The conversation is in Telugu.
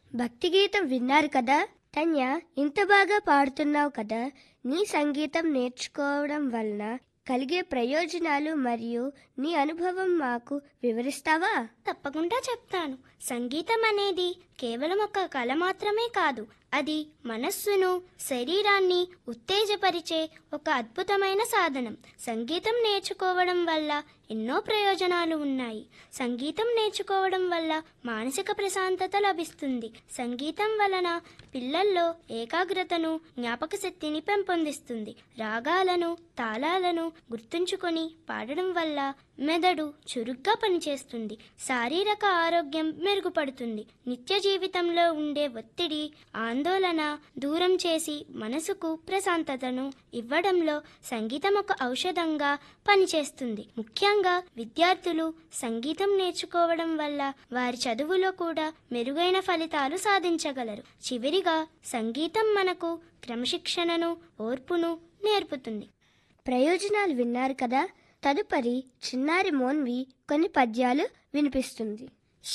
భక్తి గీతం విన్నారు కదా తన్య ఇంత బాగా పాడుతున్నావు కదా నీ సంగీతం నేర్చుకోవడం వలన కలిగే ప్రయోజనాలు మరియు నీ అనుభవం మాకు వివరిస్తావా తప్పకుండా చెప్తాను సంగీతం అనేది కేవలం ఒక కళ మాత్రమే కాదు అది మనస్సును శరీరాన్ని ఉత్తేజపరిచే ఒక అద్భుతమైన సాధనం సంగీతం నేర్చుకోవడం వల్ల ఎన్నో ప్రయోజనాలు ఉన్నాయి సంగీతం నేర్చుకోవడం వల్ల మానసిక ప్రశాంతత లభిస్తుంది సంగీతం వలన పిల్లల్లో ఏకాగ్రతను జ్ఞాపక శక్తిని పెంపొందిస్తుంది రాగాలను తాళాలను గుర్తుంచుకొని పాడడం వల్ల మెదడు చురుగ్గా పనిచేస్తుంది శారీరక ఆరోగ్యం మెరుగుపడుతుంది నిత్య జీవితంలో ఉండే ఒత్తిడి ఆందోళన దూరం చేసి మనసుకు ప్రశాంతతను ఇవ్వడంలో సంగీతం ఒక ఔషధంగా పనిచేస్తుంది ముఖ్యంగా విద్యార్థులు సంగీతం నేర్చుకోవడం వల్ల వారి చదువులో కూడా మెరుగైన ఫలితాలు సాధించగలరు చివరిగా సంగీతం మనకు క్రమశిక్షణను ఓర్పును నేర్పుతుంది ప్రయోజనాలు విన్నారు కదా తదుపరి చిన్నారి మోన్వి కొన్ని పద్యాలు వినిపిస్తుంది